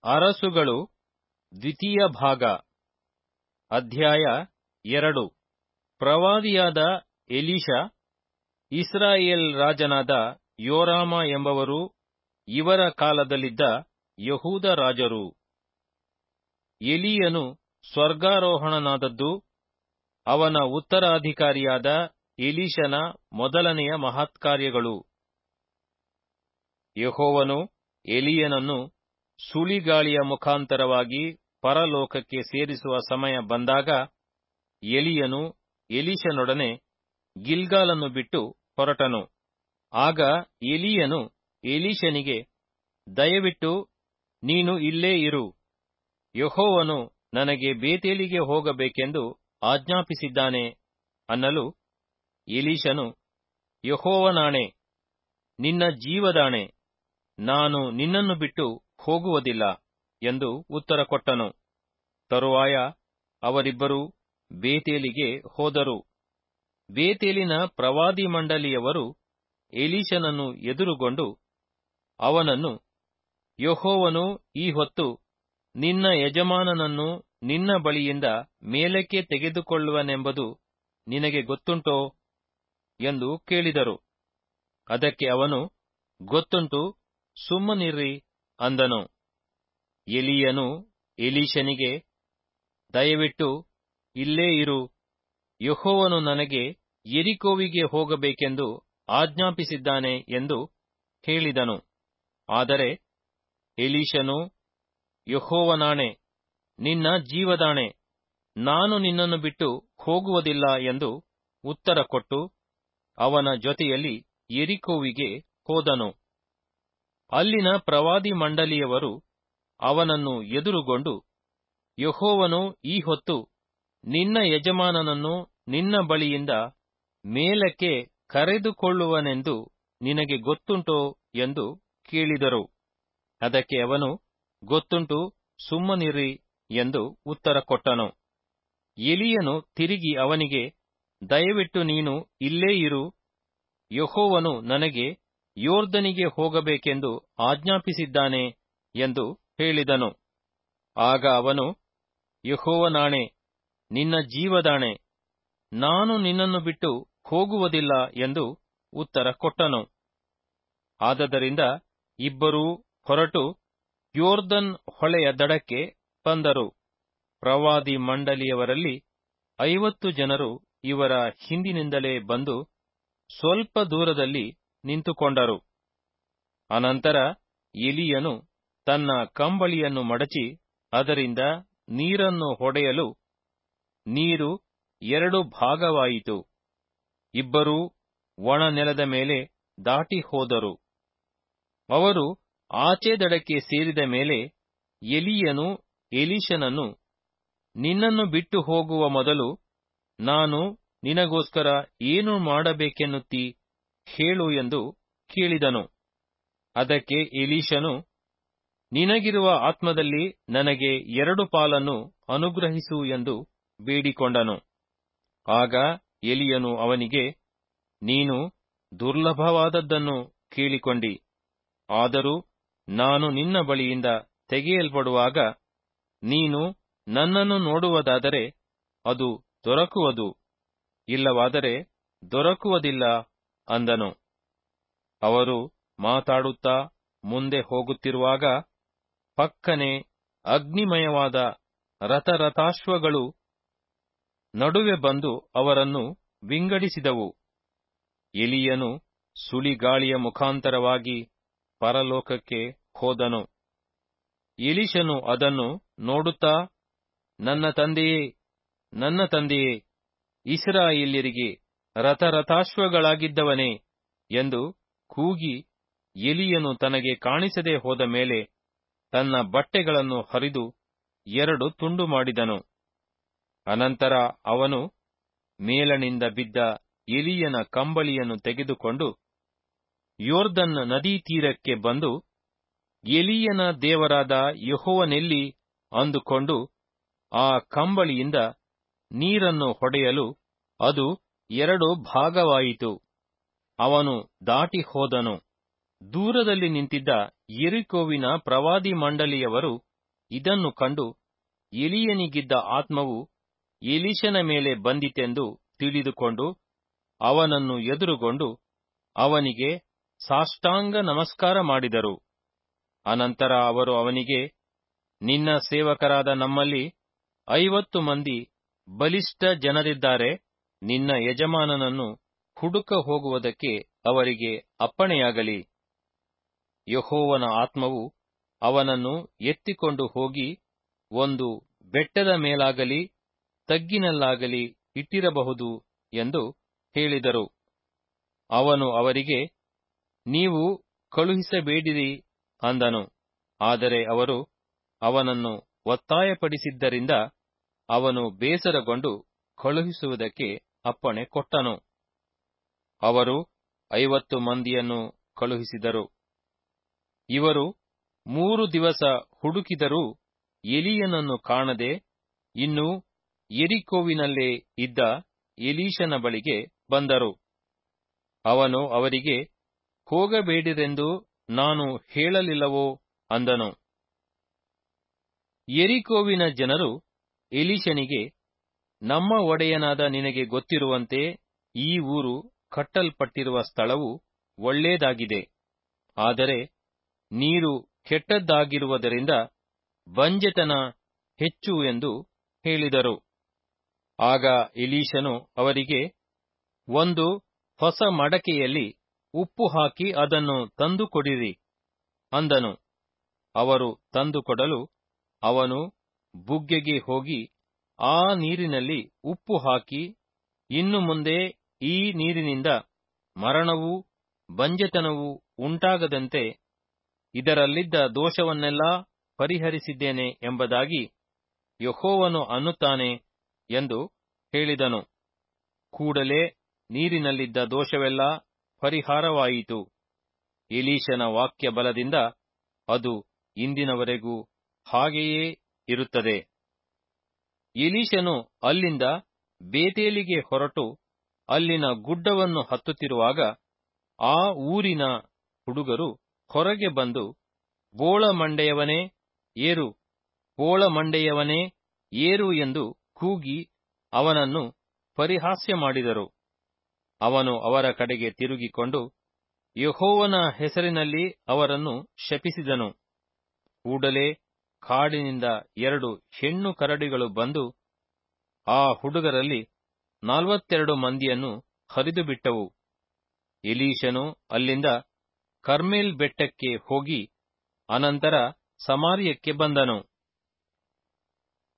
ಅರಸುಗಳು ದ್ವಿತೀಯ ಭಾಗ ಅಧ್ಯಾಯ ಎರಡು ಪ್ರವಾದಿಯಾದ ಎಲೀಷ ಇಸ್ರಾಯೇಲ್ ರಾಜನಾದ ಯೋರಾಮ ಎಂಬವರು ಇವರ ಕಾಲದಲ್ಲಿದ್ದ ಯಹೂದ ರಾಜರು ಎಲೀಯನು ಸ್ವರ್ಗಾರೋಹಣನಾದದ್ದು ಅವನ ಉತ್ತರಾಧಿಕಾರಿಯಾದ ಎಲೀಷನ ಮೊದಲನೆಯ ಮಹತ್ಕಾರ್ಯಗಳು ಯಹೋವನು ಎಲೀಯನನ್ನು ಸುಳಿಗಾಳಿಯ ಮುಖಾಂತರವಾಗಿ ಪರಲೋಕಕ್ಕೆ ಸೇರಿಸುವ ಸಮಯ ಬಂದಾಗ ಎಲಿಯನು ಎಲೀಷನೊಡನೆ ಗಿಲ್ಗಾಲನ್ನು ಬಿಟ್ಟು ಹೊರಟನು ಆಗ ಎಲೀಯನು ಎಲೀಷನಿಗೆ ದಯವಿಟ್ಟು ನೀನು ಇಲ್ಲೇ ಇರು ಯಹೋವನು ನನಗೆ ಬೇತೇಲಿಗೆ ಹೋಗಬೇಕೆಂದು ಆಜ್ಞಾಪಿಸಿದ್ದಾನೆ ಅನ್ನಲು ಎಲೀಷನು ಯಹೋವನಾಣೆ ನಿನ್ನ ಜೀವದಾಣೆ ನಾನು ನಿನ್ನನ್ನು ಬಿಟ್ಟು ಹೋಗುವುದಿಲ್ಲ ಎಂದು ಉತ್ತರ ಕೊಟ್ಟನು ತರುವಾಯ ಅವರಿಬ್ಬರೂ ಬೇತೇಲಿಗೆ ಹೋದರು ಬೇತೇಲಿನ ಪ್ರವಾದಿ ಮಂಡಲಿಯವರು ಎಲೀಷನನ್ನು ಎದುರುಗೊಂಡು ಅವನನ್ನು ಯಹೋವನು ಈ ಹೊತ್ತು ನಿನ್ನ ಯಜಮಾನನನ್ನು ನಿನ್ನ ಬಳಿಯಿಂದ ಮೇಲಕ್ಕೆ ತೆಗೆದುಕೊಳ್ಳುವನೆಂಬುದು ನಿನಗೆ ಗೊತ್ತುಂಟೋ ಎಂದು ಕೇಳಿದರು ಅದಕ್ಕೆ ಅವನು ಗೊತ್ತುಂಟು ಸುಮ್ಮನಿರ್ರಿ ಅಂದನು ಎಲೀಯನು ಎಲೀಷನಿಗೆ ದಯವಿಟ್ಟು ಇಲ್ಲೇ ಇರು ಯಹೋವನು ನನಗೆ ಎರಿಕೋವಿಗೆ ಹೋಗಬೇಕೆಂದು ಆಜ್ಞಾಪಿಸಿದ್ದಾನೆ ಎಂದು ಹೇಳಿದನು ಆದರೆ ಎಲೀಷನು ಯಹೋವನಾಣೆ ನಿನ್ನ ಜೀವದಾಣೆ ನಾನು ನಿನ್ನನ್ನು ಬಿಟ್ಟು ಹೋಗುವುದಿಲ್ಲ ಎಂದು ಉತ್ತರ ಕೊಟ್ಟು ಅವನ ಜೊತೆಯಲ್ಲಿ ಎರಿಕೋವಿಗೆ ಹೋದನು ಅಲ್ಲಿನ ಪ್ರವಾದಿ ಮಂಡಲಿಯವರು ಅವನನ್ನು ಎದುರುಗೊಂಡು ಯಹೋವನು ಈ ಹೊತ್ತು ನಿನ್ನ ಯಜಮಾನನನ್ನು ನಿನ್ನ ಬಳಿಯಿಂದ ಮೇಲಕ್ಕೆ ಕರೆದುಕೊಳ್ಳುವನೆಂದು ನಿನಗೆ ಗೊತ್ತುಂಟೋ ಎಂದು ಕೇಳಿದರು ಅದಕ್ಕೆ ಅವನು ಗೊತ್ತುಂಟು ಸುಮ್ಮನಿರ್ರಿ ಎಂದು ಉತ್ತರ ಕೊಟ್ಟನು ಎಲಿಯನು ತಿರುಗಿ ಅವನಿಗೆ ದಯವಿಟ್ಟು ನೀನು ಇಲ್ಲೇ ಇರು ಯಹೋವನು ನನಗೆ ಯೋರ್ದನಿಗೆ ಹೋಗಬೇಕೆಂದು ಆಜ್ಞಾಪಿಸಿದ್ದಾನೆ ಎಂದು ಹೇಳಿದನು ಆಗ ಅವನು ಯಹೋವನಾಣೆ ನಿನ್ನ ಜೀವದಾಣೆ ನಾನು ನಿನ್ನನ್ನು ಬಿಟ್ಟು ಹೋಗುವುದಿಲ್ಲ ಎಂದು ಉತ್ತರ ಕೊಟ್ಟನು ಆದದರಿಂದ ಇಬ್ಬರೂ ಹೊರಟು ಯೋರ್ದನ್ ಹೊಳೆಯ ದಡಕ್ಕೆ ಬಂದರು ಪ್ರವಾದಿ ಮಂಡಲಿಯವರಲ್ಲಿ ಐವತ್ತು ಜನರು ಇವರ ಹಿಂದಿನಿಂದಲೇ ಬಂದು ಸ್ವಲ್ಪ ದೂರದಲ್ಲಿ ನಿಂತುಕೊಂಡರು ಅನಂತರ ಎಲಿಯನು ತನ್ನ ಕಂಬಳಿಯನ್ನು ಮಡಚಿ ಅದರಿಂದ ನೀರನ್ನು ಹೊಡೆಯಲು ನೀರು ಎರಡು ಭಾಗವಾಯಿತು ಇಬ್ಬರೂ ಒಣ ನೆಲದ ಮೇಲೆ ದಾಟಿ ಹೋದರು ಅವರು ಆಚೆ ದಡಕ್ಕೆ ಸೇರಿದ ಮೇಲೆ ಎಲಿಯನು ಎಲೀಷನನ್ನು ನಿನ್ನನ್ನು ಬಿಟ್ಟು ಹೋಗುವ ಮೊದಲು ನಾನು ನಿನಗೋಸ್ಕರ ಏನು ಮಾಡಬೇಕೆನ್ನುತ್ತೀ ಹೇಳು ಎಂದು ಕೇಳಿದನು ಅದಕ್ಕೆ ಎಲೀಷನು ನಿನಗಿರುವ ಆತ್ಮದಲ್ಲಿ ನನಗೆ ಎರಡು ಪಾಲನ್ನು ಅನುಗ್ರಹಿಸು ಎಂದು ಬೇಡಿಕೊಂಡನು ಆಗ ಎಲಿಯನು ಅವನಿಗೆ ನೀನು ದುರ್ಲಭವಾದದ್ದನ್ನು ಕೇಳಿಕೊಂಡಿ ಆದರೂ ನಾನು ನಿನ್ನ ಬಳಿಯಿಂದ ತೆಗೆಯಲ್ಪಡುವಾಗ ನೀನು ನನ್ನನ್ನು ನೋಡುವುದಾದರೆ ಅದು ದೊರಕುವುದು ಇಲ್ಲವಾದರೆ ದೊರಕುವುದಿಲ್ಲ ಅಂದನು ಅವರು ಮಾತಾಡುತ್ತಾ ಮುಂದೆ ಹೋಗುತ್ತಿರುವಾಗ ಪಕ್ಕನೆ ಅಗ್ನಿಮಯವಾದ ರಥರಥಾಶ್ವಗಳು ನಡುವೆ ಬಂದು ಅವರನ್ನು ವಿಂಗಡಿಸಿದವು ಎಲಿಯನು ಸುಳಿಗಾಳಿಯ ಮುಖಾಂತರವಾಗಿ ಪರಲೋಕಕ್ಕೆ ಹೋದನು ಎಲಿಶನು ಅದನ್ನು ನೋಡುತ್ತಾ ನನ್ನ ತಂದೆಯೇ ನನ್ನ ತಂದೆಯೇ ಇಸ್ರಾಯೇಲ್ಯರಿಗೆ ರಥರಥಾಶ್ವಗಳಾಗಿದ್ದವನೇ ಎಂದು ಕೂಗಿ ಎಲಿಯನು ತನಗೆ ಕಾಣಿಸದೆ ಹೋದ ಮೇಲೆ ತನ್ನ ಬಟ್ಟೆಗಳನ್ನು ಹರಿದು ಎರಡು ತುಂಡು ಮಾಡಿದನು ಅನಂತರ ಅವನು ಮೇಲನಿಂದ ಬಿದ್ದ ಎಲಿಯನ ಕಂಬಳಿಯನ್ನು ತೆಗೆದುಕೊಂಡು ಯೋರ್ದನ್ ನದೀ ತೀರಕ್ಕೆ ಬಂದು ಎಲಿಯನ ದೇವರಾದ ಯಹೋವನೆಲ್ಲಿ ಅಂದುಕೊಂಡು ಆ ಕಂಬಳಿಯಿಂದ ನೀರನ್ನು ಹೊಡೆಯಲು ಅದು ಎರಡು ಭಾಗವಾಯಿತು ಅವನು ದಾಟಿ ಹೋದನು ದೂರದಲ್ಲಿ ನಿಂತಿದ್ದ ಎರಿಕೋವಿನ ಪ್ರವಾದಿ ಮಂಡಲಿಯವರು ಇದನ್ನು ಕಂಡು ಎಲಿಯನಿಗಿದ್ದ ಆತ್ಮವು ಎಲೀಷನ ಮೇಲೆ ಬಂದಿತೆಂದು ತಿಳಿದುಕೊಂಡು ಅವನನ್ನು ಎದುರುಗೊಂಡು ಅವನಿಗೆ ಸಾಷ್ಟಾಂಗ ನಮಸ್ಕಾರ ಮಾಡಿದರು ಅನಂತರ ಅವರು ಅವನಿಗೆ ನಿನ್ನ ಸೇವಕರಾದ ನಮ್ಮಲ್ಲಿ ಐವತ್ತು ಮಂದಿ ಬಲಿಷ್ಠ ಜನರಿದ್ದಾರೆ ನಿನ್ನ ಯಜಮಾನನನ್ನು ಹುಡುಕ ಹೋಗುವುದಕ್ಕೆ ಅವರಿಗೆ ಅಪ್ಪಣೆಯಾಗಲಿ ಯಹೋವನ ಆತ್ಮವು ಅವನನ್ನು ಎತ್ತಿಕೊಂಡು ಹೋಗಿ ಒಂದು ಬೆಟ್ಟದ ಮೇಲಾಗಲಿ ತಗ್ಗಿನಲ್ಲಾಗಲಿ ಇಟ್ಟಿರಬಹುದು ಎಂದು ಹೇಳಿದರು ಅವನು ಅವರಿಗೆ ನೀವು ಕಳುಹಿಸಬೇಡಿರಿ ಅಂದನು ಆದರೆ ಅವರು ಅವನನ್ನು ಒತ್ತಾಯಪಡಿಸಿದ್ದರಿಂದ ಅವನು ಬೇಸರಗೊಂಡು ಕಳುಹಿಸುವುದಕ್ಕೆ ಅಪ್ಪಣೆ ಕೊಟ್ಟನು ಅವರು ಐವತ್ತು ಮಂದಿಯನ್ನು ಕಳುಹಿಸಿದರು ಇವರು ಮೂರು ದಿವಸ ಹುಡುಕಿದರೂ ಎಲಿಯನನ್ನು ಕಾಣದೆ ಇನ್ನು ಎರಿಕೋವಿನಲ್ಲೇ ಇದ್ದ ಎಲೀಷನ ಬಳಿಗೆ ಬಂದರು ಅವನು ಅವರಿಗೆ ಹೋಗಬೇಡಿರೆಂದು ನಾನು ಹೇಳಲಿಲ್ಲವೋ ಅಂದನು ಎರಿಕೋವಿನ ಜನರು ಎಲೀಷನಿಗೆ ನಮ್ಮ ಒಡೆಯನಾದ ನಿನಗೆ ಗೊತ್ತಿರುವಂತೆ ಈ ಊರು ಕಟ್ಟಲ್ಪಟ್ಟಿರುವ ಸ್ಥಳವು ಒಳ್ಳೇದಾಗಿದೆ ಆದರೆ ನೀರು ಕೆಟ್ಟದ್ದಾಗಿರುವುದರಿಂದ ಬಂಜೆತನ ಹೆಚ್ಚು ಎಂದು ಹೇಳಿದರು ಆಗ ಎಲೀಷನು ಅವರಿಗೆ ಒಂದು ಹೊಸ ಮಡಕೆಯಲ್ಲಿ ಉಪ್ಪು ಹಾಕಿ ಅದನ್ನು ತಂದುಕೊಡಿರಿ ಅಂದನು ಅವರು ತಂದುಕೊಡಲು ಅವನು ಬುಗ್ಗೆಗೆ ಹೋಗಿ ಆ ನೀರಿನಲ್ಲಿ ಉಪ್ಪು ಹಾಕಿ ಇನ್ನು ಮುಂದೆ ಈ ನೀರಿನಿಂದ ಮರಣವೂ ಬಂಜೆತನವೂ ಉಂಟಾಗದಂತೆ ಇದರಲ್ಲಿದ್ದ ದೋಷವನ್ನೆಲ್ಲಾ ಪರಿಹರಿಸಿದ್ದೇನೆ ಎಂಬುದಾಗಿ ಯಹೋವನು ಅನ್ನುತ್ತಾನೆ ಎಂದು ಹೇಳಿದನು ಕೂಡಲೇ ನೀರಿನಲ್ಲಿದ್ದ ದೋಷವೆಲ್ಲ ಪರಿಹಾರವಾಯಿತು ಎಲೀಶನ ವಾಕ್ಯ ಬಲದಿಂದ ಅದು ಇಂದಿನವರೆಗೂ ಹಾಗೆಯೇ ಇರುತ್ತದೆ ಎಲೀಶನು ಅಲ್ಲಿಂದ ಬೇತೇಲಿಗೆ ಹೊರಟು ಅಲ್ಲಿನ ಗುಡ್ಡವನ್ನು ಹತ್ತುತ್ತಿರುವಾಗ ಆ ಊರಿನ ಹುಡುಗರು ಹೊರಗೆ ಬಂದು ಬೋಳಮಂಡೆಯವನೇ ಏರು ಬೋಳಮಂಡೆಯವನೇ ಏರು ಎಂದು ಕೂಗಿ ಅವನನ್ನು ಪರಿಹಾಸ್ಯ ಮಾಡಿದರು ಅವನು ಅವರ ಕಡೆಗೆ ತಿರುಗಿಕೊಂಡು ಯಹೋವನ ಹೆಸರಿನಲ್ಲಿ ಅವರನ್ನು ಶಪಿಸಿದನು ಕೂಡಲೇ ಕಾಡಿನಿಂದ ಎರಡು ಹೆಣ್ಣು ಕರಡಿಗಳು ಬಂದು ಆ ಹುಡುಗರಲ್ಲಿ ನಲವತ್ತೆರಡು ಮಂದಿಯನ್ನು ಹರಿದು ಬಿಟ್ಟವು ಎಲೀಶನು ಅಲ್ಲಿಂದ ಕರ್ಮೇಲ್ ಬೆಟ್ಟಕ್ಕೆ ಹೋಗಿ ಅನಂತರ ಸಮಾರ್ಯಕ್ಕೆ ಬಂದನು